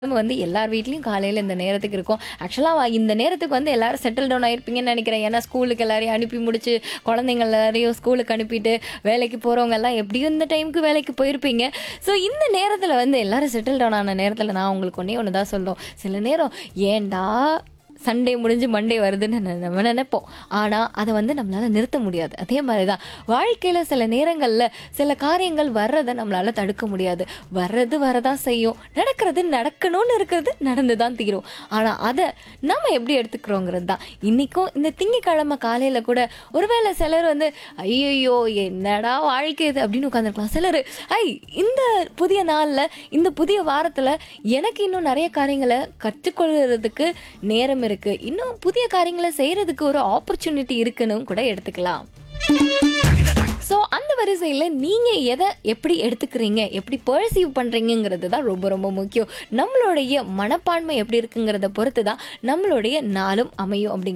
நம்ம வந்து எல்லார் வீட்லேயும் காலையில் இந்த நேரத்துக்கு இருக்கும் ஆக்சுவலாக இந்த நேரத்துக்கு வந்து எல்லாரும் செட்டில் டவுன் ஆயிருப்பீங்கன்னு நினைக்கிறேன் ஏன்னா ஸ்கூலுக்கு எல்லாரையும் அனுப்பி முடிச்சு குழந்தைங்க எல்லாரையும் ஸ்கூலுக்கு அனுப்பிட்டு வேலைக்கு போகிறவங்க எல்லாம் எப்படியும் இந்த டைமுக்கு வேலைக்கு போயிருப்பீங்க ஸோ இந்த நேரத்தில் வந்து எல்லாரும் செட்டில் டவுன் ஆன நேரத்தில் நான் உங்களுக்கு ஒன்றே ஒன்று தான் சொல்லும் சில நேரம் ஏன்டா சண்டே முடிஞ்சு மண்டே வருதுன்னு நெ- நம்ம நினைப்போம் ஆனால் அதை வந்து நம்மளால் நிறுத்த முடியாது அதே மாதிரி தான் வாழ்க்கையில் சில நேரங்களில் சில காரியங்கள் வர்றதை நம்மளால் தடுக்க முடியாது வர்றது வரதான் செய்யும் நடக்கிறது நடக்கணும்னு இருக்கிறது நடந்து தான் தீரும் ஆனால் அதை நம்ம எப்படி எடுத்துக்கிறோங்கிறது தான் இன்றைக்கும் இந்த திங்கக்கிழமை காலையில் கூட ஒருவேளை சிலர் வந்து ஐயோ என்னடா வாழ்க்கை இது அப்படின்னு உட்காந்துருக்கலாம் சிலர் ஐ இந்த புதிய நாளில் இந்த புதிய வாரத்தில் எனக்கு இன்னும் நிறைய காரியங்களை கற்றுக்கொள்கிறதுக்கு நேரம் இருக்குது இன்னும் புதிய காரியங்களை செய்கிறதுக்கு ஒரு ஆப்பர்ச்சுனிட்டி இருக்குன்னு கூட எடுத்துக்கலாம் ஸோ அந்த வரிசையில் நீங்கள் எதை எப்படி எடுத்துக்கிறீங்க எப்படி பர்சீவ் பண்ணுறீங்கிறது தான் ரொம்ப ரொம்ப முக்கியம் நம்மளுடைய மனப்பான்மை எப்படி இருக்குங்கிறத பொறுத்து தான் நம்மளுடைய நாளும் அமையும் அப்படிங்கிற